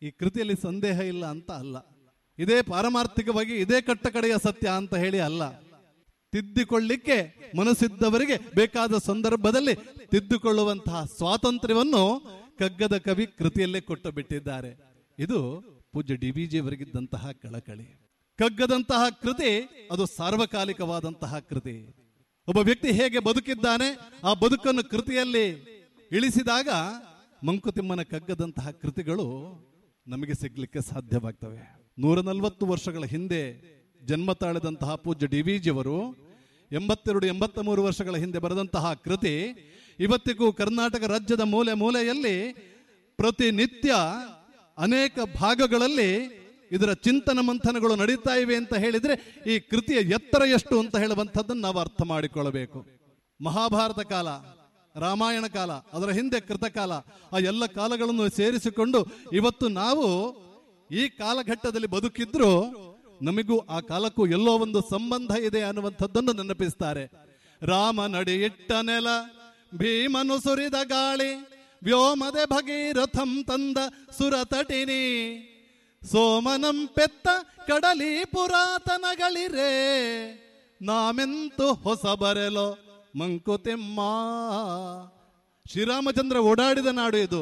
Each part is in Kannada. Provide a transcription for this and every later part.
ಈ ಕೃತಿಯಲ್ಲಿ ಸಂದೇಹ ಇಲ್ಲ ಅಂತ ಅಲ್ಲ ಇದೇ ಪಾರಮಾರ್ಥಿಕವಾಗಿ ಇದೇ ಕಟ್ಟಕಡೆಯ ಸತ್ಯ ಅಂತ ಹೇಳಿ ಅಲ್ಲ ತಿದ್ದಿಕೊಳ್ಳಿಕ್ಕೆ ಮನಸ್ಸಿದ್ದವರಿಗೆ ಬೇಕಾದ ಸಂದರ್ಭದಲ್ಲಿ ತಿದ್ದುಕೊಳ್ಳುವಂತಹ ಸ್ವಾತಂತ್ರ್ಯವನ್ನು ಕಗ್ಗದ ಕವಿ ಕೃತಿಯಲ್ಲೇ ಕೊಟ್ಟು ಬಿಟ್ಟಿದ್ದಾರೆ ಇದು ಪೂಜ್ಯ ಡಿ ವಿ ಅವರಿಗಿದ್ದಂತಹ ಕಳಕಳಿ ಕಗ್ಗದಂತಹ ಕೃತಿ ಅದು ಸಾರ್ವಕಾಲಿಕವಾದಂತಹ ಕೃತಿ ಒಬ್ಬ ವ್ಯಕ್ತಿ ಹೇಗೆ ಬದುಕಿದ್ದಾನೆ ಆ ಬದುಕನ್ನು ಕೃತಿಯಲ್ಲಿ ಇಳಿಸಿದಾಗ ಮಂಕುತಿಮ್ಮನ ಕಗ್ಗದಂತಹ ಕೃತಿಗಳು ನಮಗೆ ಸಿಗ್ಲಿಕ್ಕೆ ಸಾಧ್ಯವಾಗ್ತವೆ ನೂರ ನಲವತ್ತು ವರ್ಷಗಳ ಹಿಂದೆ ಜನ್ಮ ತಾಳಿದಂತಹ ಪೂಜ್ಯ ಡಿ ವಿ ಜಿಯವರು ಎಂಬತ್ತೆರಡು ಎಂಬತ್ತ ಮೂರು ವರ್ಷಗಳ ಹಿಂದೆ ಬರೆದಂತಹ ಕೃತಿ ಇವತ್ತಿಗೂ ಕರ್ನಾಟಕ ರಾಜ್ಯದ ಮೂಲೆ ಮೂಲೆಯಲ್ಲಿ ಪ್ರತಿನಿತ್ಯ ಅನೇಕ ಭಾಗಗಳಲ್ಲಿ ಇದರ ಚಿಂತನ ಮಂಥನಗಳು ನಡೀತಾ ಇವೆ ಅಂತ ಹೇಳಿದ್ರೆ ಈ ಕೃತಿಯ ಎತ್ತರ ಎಷ್ಟು ಅಂತ ಹೇಳುವಂಥದ್ದನ್ನು ನಾವು ಅರ್ಥ ಮಾಡಿಕೊಳ್ಳಬೇಕು ಮಹಾಭಾರತ ಕಾಲ ರಾಮಾಯಣ ಕಾಲ ಅದರ ಹಿಂದೆ ಕೃತಕಾಲ ಆ ಎಲ್ಲ ಕಾಲಗಳನ್ನು ಸೇರಿಸಿಕೊಂಡು ಇವತ್ತು ನಾವು ಈ ಕಾಲಘಟ್ಟದಲ್ಲಿ ಬದುಕಿದ್ರು ನಮಗೂ ಆ ಕಾಲಕ್ಕೂ ಎಲ್ಲೋ ಒಂದು ಸಂಬಂಧ ಇದೆ ಅನ್ನುವಂಥದ್ದನ್ನು ನೆನಪಿಸ್ತಾರೆ ರಾಮ ನಡಿಯಿಟ್ಟ ನೆಲ ಭೀಮನು ಸುರಿದ ಗಾಳಿ ವ್ಯೋಮದೆ ಭಗೀರಥಂ ತಂದ ಸುರತಟಿನಿ ಸೋಮನಂ ಪೆತ್ತ ಕಡಲಿ ಪುರಾತನಗಳಿರೇ ನಾಮೆಂತು ಹೊಸ ಬರೆಲೋ ಮಂಕುತಿಮ್ಮ ಶ್ರೀರಾಮಚಂದ್ರ ಓಡಾಡಿದ ನಾಡು ಇದು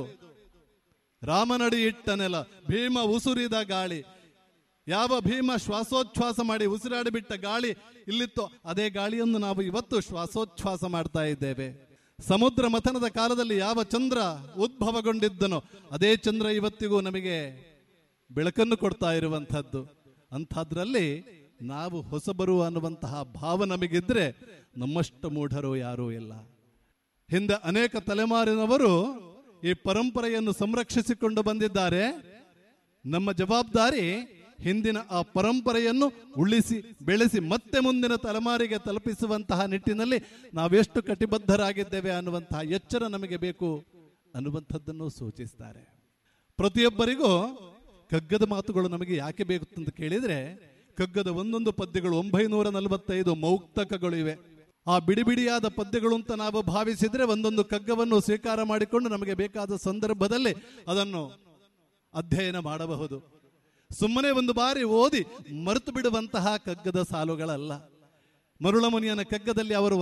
ರಾಮನಡಿ ಇಟ್ಟ ನೆಲ ಭೀಮ ಉಸುರಿದ ಗಾಳಿ ಯಾವ ಭೀಮ ಶ್ವಾಸೋಚ್ಛ್ವಾಸ ಮಾಡಿ ಉಸಿರಾಡಿ ಬಿಟ್ಟ ಗಾಳಿ ಇಲ್ಲಿತ್ತು ಅದೇ ಗಾಳಿಯನ್ನು ನಾವು ಇವತ್ತು ಶ್ವಾಸೋಚ್ಛ್ವಾಸ ಮಾಡ್ತಾ ಇದ್ದೇವೆ ಸಮುದ್ರ ಮಥನದ ಕಾಲದಲ್ಲಿ ಯಾವ ಚಂದ್ರ ಉದ್ಭವಗೊಂಡಿದ್ದನೋ ಅದೇ ಚಂದ್ರ ಇವತ್ತಿಗೂ ನಮಗೆ ಬೆಳಕನ್ನು ಕೊಡ್ತಾ ಇರುವಂಥದ್ದು ಅಂಥದ್ರಲ್ಲಿ ನಾವು ಹೊಸಬರು ಅನ್ನುವಂತಹ ಭಾವ ನಮಗಿದ್ರೆ ನಮ್ಮಷ್ಟು ಮೂಢರು ಯಾರೂ ಇಲ್ಲ ಹಿಂದೆ ಅನೇಕ ತಲೆಮಾರಿನವರು ಈ ಪರಂಪರೆಯನ್ನು ಸಂರಕ್ಷಿಸಿಕೊಂಡು ಬಂದಿದ್ದಾರೆ ನಮ್ಮ ಜವಾಬ್ದಾರಿ ಹಿಂದಿನ ಆ ಪರಂಪರೆಯನ್ನು ಉಳಿಸಿ ಬೆಳೆಸಿ ಮತ್ತೆ ಮುಂದಿನ ತಲೆಮಾರಿಗೆ ತಲುಪಿಸುವಂತಹ ನಿಟ್ಟಿನಲ್ಲಿ ನಾವೆಷ್ಟು ಕಟಿಬದ್ಧರಾಗಿದ್ದೇವೆ ಅನ್ನುವಂತಹ ಎಚ್ಚರ ನಮಗೆ ಬೇಕು ಅನ್ನುವಂಥದ್ದನ್ನು ಸೂಚಿಸ್ತಾರೆ ಪ್ರತಿಯೊಬ್ಬರಿಗೂ ಕಗ್ಗದ ಮಾತುಗಳು ನಮಗೆ ಯಾಕೆ ಬೇಕು ಅಂತ ಕೇಳಿದ್ರೆ ಕಗ್ಗದ ಒಂದೊಂದು ಪದ್ಯಗಳು ಒಂಬೈನೂರ ನಲವತ್ತೈದು ಮೌಕ್ತಕಗಳು ಇವೆ ಆ ಬಿಡಿ ಬಿಡಿಯಾದ ಪದ್ಯಗಳು ಅಂತ ನಾವು ಭಾವಿಸಿದ್ರೆ ಒಂದೊಂದು ಕಗ್ಗವನ್ನು ಸ್ವೀಕಾರ ಮಾಡಿಕೊಂಡು ನಮಗೆ ಬೇಕಾದ ಸಂದರ್ಭದಲ್ಲಿ ಅದನ್ನು ಅಧ್ಯಯನ ಮಾಡಬಹುದು ಸುಮ್ಮನೆ ಒಂದು ಬಾರಿ ಓದಿ ಮರೆತು ಬಿಡುವಂತಹ ಕಗ್ಗದ ಸಾಲುಗಳಲ್ಲ ಮರುಳಮುನಿಯನ ಕಗ್ಗದಲ್ಲಿ ಅವರು